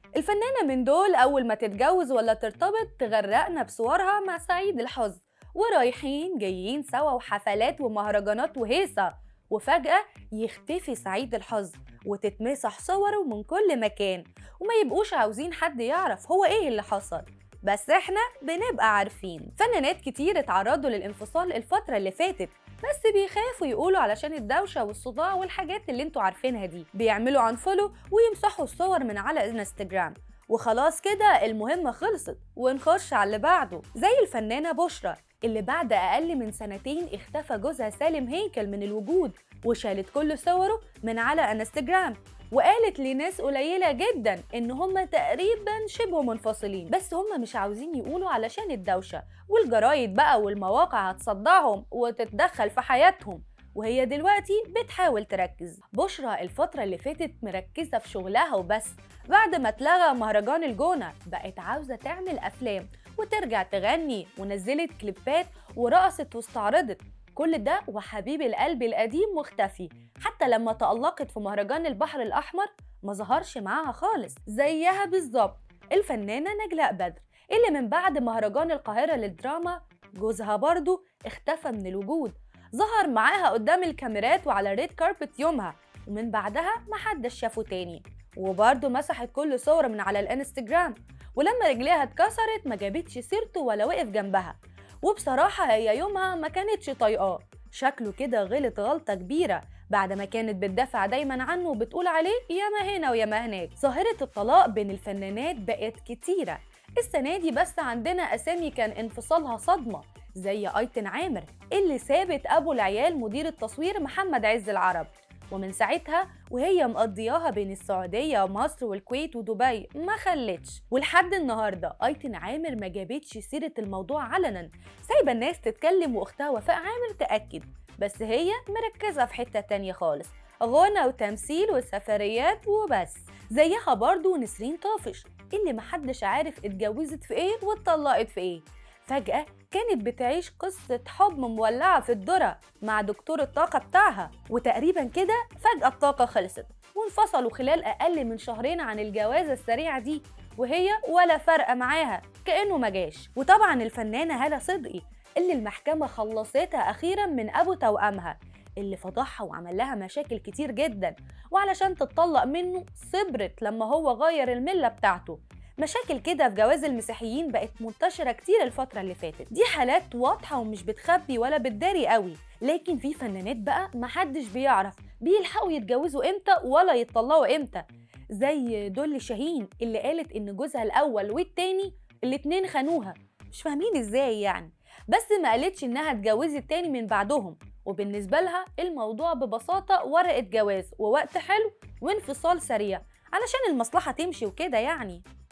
الفنانة من دول أول ما تتجوز ولا ترتبط تغرقنا بصورها مع سعيد الحظ ورايحين جايين سوا وحفلات ومهرجانات وهيصة وفجأة يختفي سعيد الحظ وتتمسح صوره من كل مكان وما يبقوش عاوزين حد يعرف هو ايه اللي حصل بس احنا بنبقى عارفين فنانات كتير اتعرضوا للانفصال الفترة اللي فاتت بس بيخافوا يقولوا علشان الدوشة والصداع والحاجات اللي انتوا عارفينها دي بيعملوا عنفولو ويمسحوا الصور من على انستجرام وخلاص كده المهمة خلصت ونخش على اللي بعده زي الفنانة بشرى اللي بعد أقل من سنتين اختفى جوزها سالم هيكل من الوجود وشالت كل صوره من على انستجرام وقالت لناس قليلة جدا إن هما تقريبا شبه منفصلين بس هما مش عاوزين يقولوا علشان الدوشة والجرايد بقى والمواقع هتصدعهم وتتدخل في حياتهم وهي دلوقتي بتحاول تركز بشرى الفترة اللي فاتت مركزة في شغلها وبس بعد ما اتلغى مهرجان الجونة بقت عاوزة تعمل أفلام وترجع تغني ونزلت كليبات ورقصت واستعرضت كل ده وحبيب القلب القديم مختفي حتى لما تألقت في مهرجان البحر الأحمر ما ظهرش معاها خالص زيها بالظبط الفنانة نجلاء بدر اللي من بعد مهرجان القاهرة للدراما جوزها برضه اختفى من الوجود ظهر معاها قدام الكاميرات وعلى الريد كاربت يومها ومن بعدها محدش شافه تاني وبرضه مسحت كل صوره من على الانستجرام ولما رجليها اتكسرت ما جابتش سيرته ولا وقف جنبها وبصراحة هي يومها ما كانتش طايقاه شكله كده غلط غلطة كبيرة بعد ما كانت بتدافع دايما عنه وبتقول عليه يا ما هنا ويا ما هناك ظاهرة الطلاق بين الفنانات بقت كتيرة السنة دي بس عندنا أسامي كان انفصالها صدمة زي أيتن عامر اللي سابت أبو العيال مدير التصوير محمد عز العرب ومن ساعتها وهي مقضياها بين السعودية ومصر والكويت ودبي ما خلتش ولحد النهاردة أيتن عامر ما جابتش سيرة الموضوع علنا سايبة الناس تتكلم وأختها وفاء عامر تأكد بس هي مركزة في حتة تانية خالص غنى وتمثيل وسفريات وبس زيها برضو نسرين طافش اللي محدش عارف اتجوزت في ايه واتطلقت في ايه فجأة كانت بتعيش قصة حب مولعة في الذرة مع دكتور الطاقة بتاعها وتقريبا كده فجأة الطاقة خلصت وانفصلوا خلال أقل من شهرين عن الجوازة السريعة دي وهي ولا فرق معاها كأنه ما جاش وطبعا الفنانة هالة صدقي اللي المحكمة خلصتها أخيرا من أبو توأمها اللي فضحها وعمل لها مشاكل كتير جدا وعلشان تتطلق منه صبرت لما هو غير الملة بتاعته مشاكل كده في جواز المسيحيين بقت منتشرة كتير الفترة اللي فاتت دي حالات واضحة ومش بتخبي ولا بتداري قوي لكن في فنانات بقى محدش بيعرف بيلحقوا يتجوزوا امتى ولا يتطلقوا امتى زي دول شاهين اللي قالت ان جوزها الاول والتاني الاتنين خانوها مش فاهمين ازاي يعني بس ما قالتش انها اتجوزت تاني من بعدهم وبالنسبة لها الموضوع ببساطة ورقة جواز ووقت حلو وانفصال سريع علشان المصلحة تمشي وكده يعني